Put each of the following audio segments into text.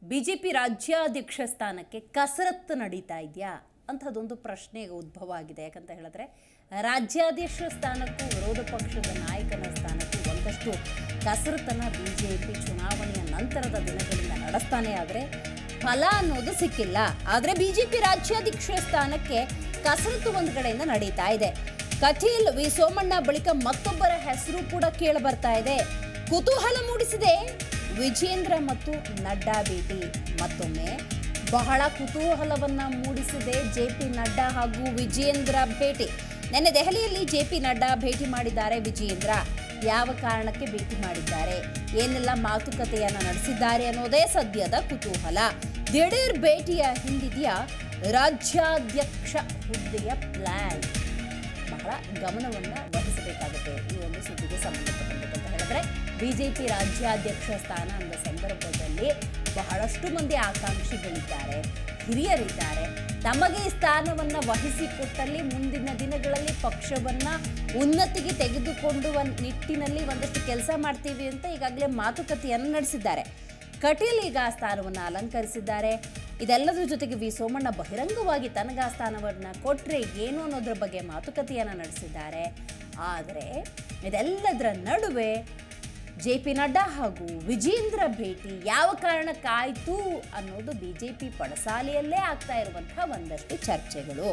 BJP ರಾಜ್ಯಾಧ್ಯಕ್ಷ ಸ್ಥಾನಕ್ಕೆ ಕಸರತ್ತು ನಡೀತಾ ಇದೆಯಾ ಅಂಥದ್ದೊಂದು ಪ್ರಶ್ನೆ ಉದ್ಭವ ಆಗಿದೆ ಯಾಕಂತ ಹೇಳಿದ್ರೆ ರಾಜ್ಯಾಧ್ಯಕ್ಷ ಸ್ಥಾನಕ್ಕೂ ವಿರೋಧ ಪಕ್ಷದ ನಾಯಕನ ಸ್ಥಾನಕ್ಕೂ ಒಂದಷ್ಟು ಕಸರತ್ತನ್ನು ಬಿಜೆಪಿ ಚುನಾವಣೆಯ ನಂತರದ ದಿನಗಳಿಂದ ನಡೆಸ್ತಾನೆ ಆದರೆ ಫಲ ಅನ್ನೋದು ಸಿಕ್ಕಿಲ್ಲ ಆದರೆ ಬಿಜೆಪಿ ರಾಜ್ಯಾಧ್ಯಕ್ಷ ಸ್ಥಾನಕ್ಕೆ ಕಸರತ್ತು ಒಂದು ಕಡೆಯಿಂದ ನಡೀತಾ ಇದೆ ಕಟೀಲ್ ವಿ ಸೋಮಣ್ಣ ಬಳಿಕ ಮತ್ತೊಬ್ಬರ ಹೆಸರು ಕೂಡ ಕೇಳಿ ಬರ್ತಾ ಇದೆ ಕುತೂಹಲ ಮೂಡಿಸಿದೆ ವಿಜೇಂದ್ರ ಮತ್ತು ನಡ್ಡಾ ಭೇಟಿ ಮತ್ತೊಮ್ಮೆ ಬಹಳ ಕುತೂಹಲವನ್ನ ಮೂಡಿಸಿದೆ ಜೆ ಪಿ ನಡ್ಡಾ ಹಾಗೂ ವಿಜೇಂದ್ರ ಭೇಟಿ ನಿನ್ನೆ ದೆಹಲಿಯಲ್ಲಿ ಜೆ ಪಿ ನಡ್ಡಾ ಭೇಟಿ ಮಾಡಿದ್ದಾರೆ ವಿಜೇಂದ್ರ ಯಾವ ಕಾರಣಕ್ಕೆ ಭೇಟಿ ಮಾಡಿದ್ದಾರೆ ಏನೆಲ್ಲ ಮಾತುಕತೆಯನ್ನ ನಡೆಸಿದ್ದಾರೆ ಅನ್ನೋದೇ ಸದ್ಯದ ಕುತೂಹಲ ದಿಢೀರ್ ಭೇಟಿಯ ಹಿಂದಿದೆಯಾ ರಾಜ್ಯಾಧ್ಯಕ್ಷ ಹುದ್ದೆಯ ಪ್ಲಾನ್ ಬಹಳ ಗಮನವನ್ನು ವಹಿಸಬೇಕಾಗುತ್ತೆ ಈ ಒಂದು ಸುದ್ದಿಗೆ ಸಂಬಂಧಪಟ್ಟಂತೆ ಅಂತ ಹೇಳಿದ್ರೆ ಬಿಜೆಪಿ ರಾಜ್ಯಾಧ್ಯಕ್ಷ ಸ್ಥಾನ ಅಂದ ಸಂದರ್ಭದಲ್ಲಿ ಬಹಳಷ್ಟು ಮಂದಿ ಆಕಾಂಕ್ಷಿಗಳಿದ್ದಾರೆ ಹಿರಿಯರಿದ್ದಾರೆ ತಮಗೆ ಈ ಸ್ಥಾನವನ್ನ ವಹಿಸಿಕೊಟ್ಟಲ್ಲಿ ಮುಂದಿನ ದಿನಗಳಲ್ಲಿ ಪಕ್ಷವನ್ನ ಉನ್ನತಿಗೆ ತೆಗೆದುಕೊಂಡುವ ನಿಟ್ಟಿನಲ್ಲಿ ಒಂದಷ್ಟು ಕೆಲಸ ಮಾಡ್ತೀವಿ ಅಂತ ಈಗಾಗಲೇ ಮಾತುಕತೆಯನ್ನು ನಡೆಸಿದ್ದಾರೆ ಕಟೀಲ್ ಈಗ ಆ ಸ್ಥಾನವನ್ನು ಅಲಂಕರಿಸಿದ್ದಾರೆ ಇದೆಲ್ಲದರ ಜೊತೆಗೆ ವಿ ಸೋಮಣ್ಣ ಬಹಿರಂಗವಾಗಿ ತನಗೆ ಆ ಸ್ಥಾನವನ್ನು ಕೊಟ್ಟರೆ ಏನು ಅನ್ನೋದ್ರ ಬಗ್ಗೆ ಮಾತುಕತೆಯನ್ನು ನಡೆಸಿದ್ದಾರೆ ಆದರೆ ಇದೆಲ್ಲದರ ನಡುವೆ ಜೆ ಪಿ ನಡ್ಡಾ ಹಾಗೂ ವಿಜೇಂದ್ರ ಭೇಟಿ ಯಾವ ಕಾರಣಕ್ಕಾಯಿತು ಅನ್ನೋದು ಬಿ ಜೆ ಪಿ ಪಡಸಾಲೆಯಲ್ಲೇ ಆಗ್ತಾ ಇರುವಂತಹ ಒಂದಷ್ಟು ಚರ್ಚೆಗಳು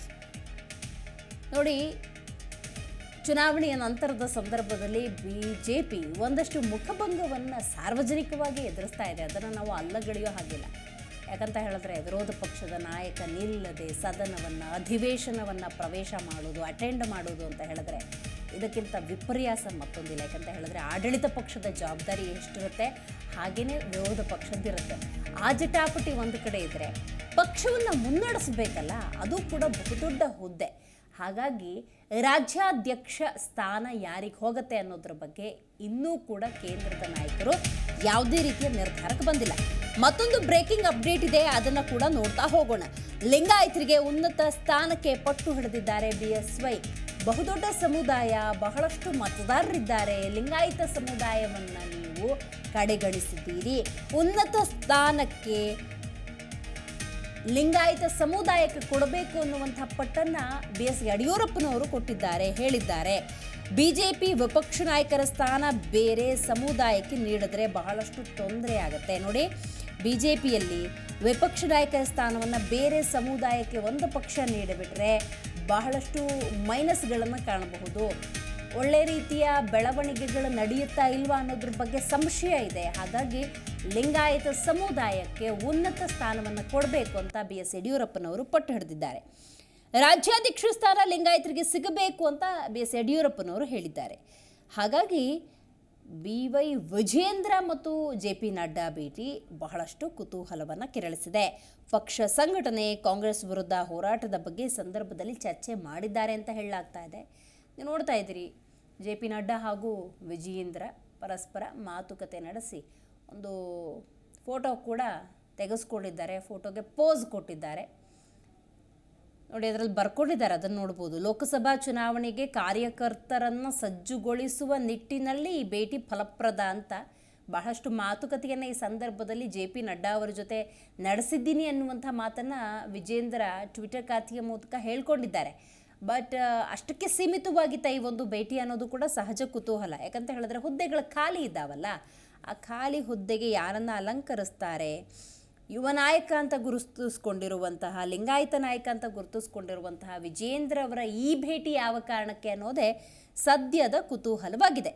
ನೋಡಿ ಚುನಾವಣೆಯ ನಂತರದ ಸಂದರ್ಭದಲ್ಲಿ ಬಿಜೆಪಿ ಒಂದಷ್ಟು ಮುಖಭಂಗವನ್ನು ಸಾರ್ವಜನಿಕವಾಗಿ ಎದುರಿಸ್ತಾ ಇದೆ ಅದನ್ನು ನಾವು ಅಲ್ಲಗಳೆಯೋ ಹಾಗಿಲ್ಲ ಯಾಕಂತ ಹೇಳಿದ್ರೆ ವಿರೋಧ ಪಕ್ಷದ ನಾಯಕ ನಿಲ್ಲದೆ ಸದನವನ್ನು ಅಧಿವೇಶನವನ್ನು ಪ್ರವೇಶ ಮಾಡೋದು ಅಟೆಂಡ್ ಮಾಡೋದು ಅಂತ ಹೇಳಿದ್ರೆ ಇದಕ್ಕಿಂತ ವಿಪರ್ಯಾಸ ಮತ್ತೊಂದಿಲ್ಲ ಯಾಕಂತ ಹೇಳಿದ್ರೆ ಆಡಳಿತ ಪಕ್ಷದ ಜವಾಬ್ದಾರಿ ಎಷ್ಟಿರುತ್ತೆ ಹಾಗೆಯೇ ವಿರೋಧ ಪಕ್ಷದ್ದಿರುತ್ತೆ ಆ ಜಟಾಪಟಿ ಒಂದು ಕಡೆ ಇದ್ದರೆ ಪಕ್ಷವನ್ನು ಮುನ್ನಡೆಸಬೇಕಲ್ಲ ಅದು ಕೂಡ ಬಹುದೊಡ್ಡ ಹುದ್ದೆ ಹಾಗಾಗಿ ರಾಜ್ಯಾಧ್ಯಕ್ಷ ಸ್ಥಾನ ಯಾರಿಗೆ ಹೋಗುತ್ತೆ ಅನ್ನೋದ್ರ ಬಗ್ಗೆ ಇನ್ನೂ ಕೂಡ ಕೇಂದ್ರದ ನಾಯಕರು ಯಾವುದೇ ರೀತಿಯ ನಿರ್ಧಾರಕ್ಕೆ ಬಂದಿಲ್ಲ ಮತ್ತೊಂದು ಬ್ರೇಕಿಂಗ್ ಅಪ್ಡೇಟ್ ಇದೆ ಅದನ್ನು ಕೂಡ ನೋಡ್ತಾ ಹೋಗೋಣ ಲಿಂಗಾಯತರಿಗೆ ಉನ್ನತ ಸ್ಥಾನಕ್ಕೆ ಪಟ್ಟು ಹಿಡಿದಿದ್ದಾರೆ ಬಿ ಎಸ್ ವೈ ಬಹುದೊಡ್ಡ ಸಮುದಾಯ ಬಹಳಷ್ಟು ಮತದಾರರಿದ್ದಾರೆ ಲಿಂಗಾಯತ ಸಮುದಾಯವನ್ನು ನೀವು ಕಡೆಗಣಿಸಿದ್ದೀರಿ ಉನ್ನತ ಸ್ಥಾನಕ್ಕೆ ಲಿಂಗಾಯತ ಸಮುದಾಯಕ್ಕೆ ಕೊಡಬೇಕು ಅನ್ನುವಂಥ ಪಟ್ಟನ್ನ ಬಿ ಎಸ್ ಯಡಿಯೂರಪ್ಪನವರು ಕೊಟ್ಟಿದ್ದಾರೆ ಹೇಳಿದ್ದಾರೆ ಬಿಜೆಪಿ ವಿಪಕ್ಷ ನಾಯಕರ ಸ್ಥಾನ ಬೇರೆ ಸಮುದಾಯಕ್ಕೆ ನೀಡಿದ್ರೆ ಬಹಳಷ್ಟು ತೊಂದರೆ ಆಗುತ್ತೆ ನೋಡಿ ಬಿಜೆಪಿಯಲ್ಲಿ ವಿಪಕ್ಷ ನಾಯಕರ ಸ್ಥಾನವನ್ನು ಬೇರೆ ಸಮುದಾಯಕ್ಕೆ ಒಂದು ಪಕ್ಷ ನೀಡಿಬಿಟ್ರೆ ಬಹಳಷ್ಟು ಮೈನಸ್ಗಳನ್ನು ಕಾಣಬಹುದು ಒಳ್ಳೆ ರೀತಿಯ ಬೆಳವಣಿಗೆಗಳು ನಡೆಯುತ್ತಾ ಇಲ್ವಾ ಅನ್ನೋದ್ರ ಬಗ್ಗೆ ಸಂಶಯ ಇದೆ ಹಾಗಾಗಿ ಲಿಂಗಾಯತ ಸಮುದಾಯಕ್ಕೆ ಉನ್ನತ ಸ್ಥಾನವನ್ನು ಕೊಡಬೇಕು ಅಂತ ಬಿ ಎಸ್ ಯಡಿಯೂರಪ್ಪನವರು ಪಟ್ಟು ಹಿಡಿದಿದ್ದಾರೆ ರಾಜ್ಯಾಧ್ಯಕ್ಷ ಸ್ಥಾನ ಲಿಂಗಾಯತರಿಗೆ ಸಿಗಬೇಕು ಅಂತ ಬಿ ಎಸ್ ಯಡಿಯೂರಪ್ಪನವರು ಹೇಳಿದ್ದಾರೆ ಹಾಗಾಗಿ ಬಿ ವೈ ವಿಜೇಂದ್ರ ಮತ್ತು ಜೆ ಪಿ ನಡ್ಡಾ ಭೇಟಿ ಬಹಳಷ್ಟು ಕುತೂಹಲವನ್ನು ಕೆರಳಿಸಿದೆ ಪಕ್ಷ ಸಂಘಟನೆ ಕಾಂಗ್ರೆಸ್ ವಿರುದ್ಧ ಹೋರಾಟದ ಬಗ್ಗೆ ಈ ಸಂದರ್ಭದಲ್ಲಿ ಚರ್ಚೆ ಮಾಡಿದ್ದಾರೆ ಅಂತ ಹೇಳಲಾಗ್ತಾ ಇದೆ ನೀವು ನೋಡ್ತಾ ಇದ್ದೀರಿ ಜೆ ಪಿ ನಡ್ಡಾ ಹಾಗೂ ವಿಜಯೇಂದ್ರ ಪರಸ್ಪರ ಮಾತುಕತೆ ನಡೆಸಿ ಒಂದು ಫೋಟೋ ಕೂಡ ತೆಗೆಸ್ಕೊಂಡಿದ್ದಾರೆ ಫೋಟೋಗೆ ಪೋಸ್ ಕೊಟ್ಟಿದ್ದಾರೆ ನೋಡಿ ಅದರಲ್ಲಿ ಬರ್ಕೊಂಡಿದ್ದಾರೆ ಅದನ್ನು ನೋಡ್ಬೋದು ಲೋಕಸಭಾ ಚುನಾವಣೆಗೆ ಕಾರ್ಯಕರ್ತರನ್ನು ಸಜ್ಜುಗೊಳಿಸುವ ನಿಟ್ಟಿನಲ್ಲಿ ಈ ಭೇಟಿ ಫಲಪ್ರದ ಅಂತ ಬಹಳಷ್ಟು ಮಾತುಕತೆಯನ್ನು ಈ ಸಂದರ್ಭದಲ್ಲಿ ಜೆ ಪಿ ನಡ್ಡಾ ಅವರ ಜೊತೆ ನಡೆಸಿದ್ದೀನಿ ಅನ್ನುವಂಥ ಮಾತನ್ನು ವಿಜೇಂದ್ರ ಟ್ವಿಟರ್ ಖಾತೆಯ ಮೂಲಕ ಹೇಳ್ಕೊಂಡಿದ್ದಾರೆ ಬಟ್ ಅಷ್ಟಕ್ಕೆ ಸೀಮಿತವಾಗಿತ್ತ ಈ ಒಂದು ಭೇಟಿ ಅನ್ನೋದು ಕೂಡ ಸಹಜ ಕುತೂಹಲ ಯಾಕಂತ ಹೇಳಿದ್ರೆ ಹುದ್ದೆಗಳು ಖಾಲಿ ಇದ್ದಾವಲ್ಲ ಆ ಖಾಲಿ ಹುದ್ದೆಗೆ ಯಾರನ್ನು ಅಲಂಕರಿಸ್ತಾರೆ ಯುವ ನಾಯಕ ಅಂತ ಗುರುತಿಸ್ಕೊಂಡಿರುವಂತಹ ಲಿಂಗಾಯತ ನಾಯಕ ಅಂತ ಗುರುತಿಸ್ಕೊಂಡಿರುವಂತಹ ವಿಜೇಂದ್ರ ಅವರ ಈ ಭೇಟಿ ಯಾವ ಕಾರಣಕ್ಕೆ ಅನ್ನೋದೇ ಸದ್ಯದ ಕುತೂಹಲವಾಗಿದೆ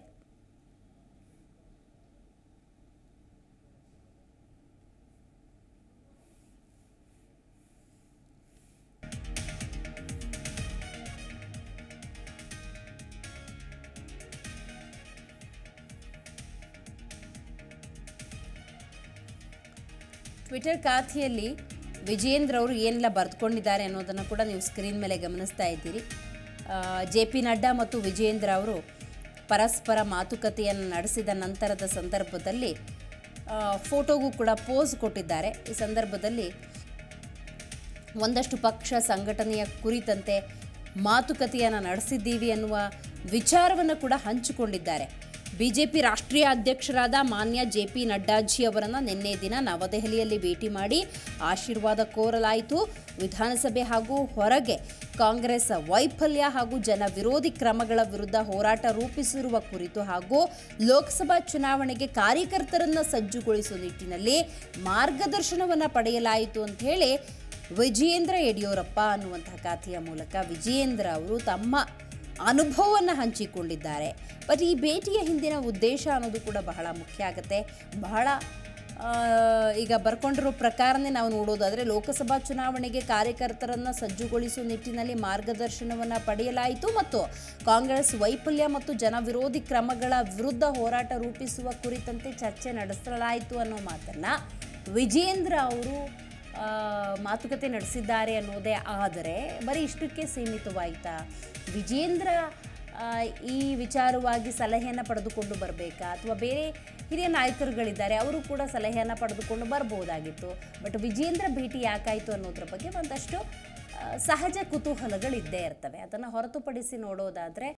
ಟ್ವಿಟರ್ ಖಾತೆಯಲ್ಲಿ ವಿಜೇಂದ್ರ ಅವರು ಏನೆಲ್ಲ ಬರೆದುಕೊಂಡಿದ್ದಾರೆ ಅನ್ನೋದನ್ನು ಕೂಡ ನೀವು ಸ್ಕ್ರೀನ್ ಮೇಲೆ ಗಮನಿಸ್ತಾ ಇದ್ದೀರಿ ಜೆ ಪಿ ನಡ್ಡಾ ಮತ್ತು ವಿಜೇಂದ್ರ ಅವರು ಪರಸ್ಪರ ಮಾತುಕತೆಯನ್ನು ನಡೆಸಿದ ನಂತರದ ಸಂದರ್ಭದಲ್ಲಿ ಆ, ಫೋಟೋಗೂ ಕೂಡ ಪೋಸ್ ಕೊಟ್ಟಿದ್ದಾರೆ ಈ ಸಂದರ್ಭದಲ್ಲಿ ಒಂದಷ್ಟು ಪಕ್ಷ ಸಂಘಟನೆಯ ಕುರಿತಂತೆ ಮಾತುಕತೆಯನ್ನು ನಡೆಸಿದ್ದೀವಿ ಅನ್ನುವ ವಿಚಾರವನ್ನು ಕೂಡ ಹಂಚಿಕೊಂಡಿದ್ದಾರೆ ಬಿಜೆಪಿ ರಾಷ್ಟ್ರೀಯ ಅಧ್ಯಕ್ಷರಾದ ಮಾನ್ಯ ಜೆ ಪಿ ನಡ್ಡಾಜಿ ಅವರನ್ನು ನಿನ್ನೆ ದಿನ ನವದೆಹಲಿಯಲ್ಲಿ ಭೇಟಿ ಮಾಡಿ ಆಶೀರ್ವಾದ ಕೋರಲಾಯಿತು ವಿಧಾನಸಭೆ ಹಾಗೂ ಹೊರಗೆ ಕಾಂಗ್ರೆಸ್ ವೈಫಲ್ಯ ಹಾಗೂ ಜನ ವಿರೋಧಿ ಕ್ರಮಗಳ ವಿರುದ್ಧ ಹೋರಾಟ ರೂಪಿಸಿರುವ ಕುರಿತು ಹಾಗೂ ಲೋಕಸಭಾ ಚುನಾವಣೆಗೆ ಕಾರ್ಯಕರ್ತರನ್ನ ಸಜ್ಜುಗೊಳಿಸುವ ನಿಟ್ಟಿನಲ್ಲಿ ಮಾರ್ಗದರ್ಶನವನ್ನು ಪಡೆಯಲಾಯಿತು ಅಂತ ಹೇಳಿ ವಿಜಯೇಂದ್ರ ಯಡಿಯೂರಪ್ಪ ಅನ್ನುವಂತಹ ಖಾತೆಯ ಮೂಲಕ ವಿಜಯೇಂದ್ರ ಅವರು ತಮ್ಮ ಅನುಭವವನ್ನು ಹಂಚಿಕೊಂಡಿದ್ದಾರೆ ಬಟ್ ಈ ಭೇಟಿಯ ಹಿಂದಿನ ಉದ್ದೇಶ ಅನ್ನೋದು ಕೂಡ ಬಹಳ ಮುಖ್ಯ ಆಗುತ್ತೆ ಬಹಳ ಆ, ಈಗ ಬರ್ಕೊಂಡಿರೋ ಪ್ರಕಾರನೇ ನಾವು ನೋಡೋದಾದರೆ ಲೋಕಸಭಾ ಚುನಾವಣೆಗೆ ಕಾರ್ಯಕರ್ತರನ್ನು ಸಜ್ಜುಗೊಳಿಸುವ ನಿಟ್ಟಿನಲ್ಲಿ ಮಾರ್ಗದರ್ಶನವನ್ನು ಪಡೆಯಲಾಯಿತು ಮತ್ತು ಕಾಂಗ್ರೆಸ್ ವೈಫಲ್ಯ ಮತ್ತು ಜನ ವಿರೋಧಿ ಕ್ರಮಗಳ ವಿರುದ್ಧ ಹೋರಾಟ ರೂಪಿಸುವ ಕುರಿತಂತೆ ಚರ್ಚೆ ನಡೆಸಲಾಯಿತು ಅನ್ನೋ ಮಾತನ್ನು ವಿಜೇಂದ್ರ ಅವರು ಆ, ಮಾತುಕತೆ ನಡೆಸಿದ್ದಾರೆ ಅನ್ನೋದೇ ಆದರೆ ಬರೀ ಇಷ್ಟಕ್ಕೆ ಸೀಮಿತವಾಯಿತಾ ವಿಜೇಂದ್ರ ಆ, ಈ ವಿಚಾರವಾಗಿ ಸಲಹೆಯನ್ನು ಪಡೆದುಕೊಂಡು ಬರಬೇಕಾ ಅಥವಾ ಬೇರೆ ಹಿರಿಯ ನಾಯಕರುಗಳಿದ್ದಾರೆ ಅವರು ಕೂಡ ಸಲಹೆಯನ್ನು ಪಡೆದುಕೊಂಡು ಬರ್ಬೋದಾಗಿತ್ತು ಬಟ್ ವಿಜೇಂದ್ರ ಭೇಟಿ ಯಾಕಾಯಿತು ಅನ್ನೋದ್ರ ಬಗ್ಗೆ ಒಂದಷ್ಟು ಆ, ಸಹಜ ಕುತೂಹಲಗಳಿದ್ದೇ ಇರ್ತವೆ ಅದನ್ನು ಹೊರತುಪಡಿಸಿ ನೋಡೋದಾದರೆ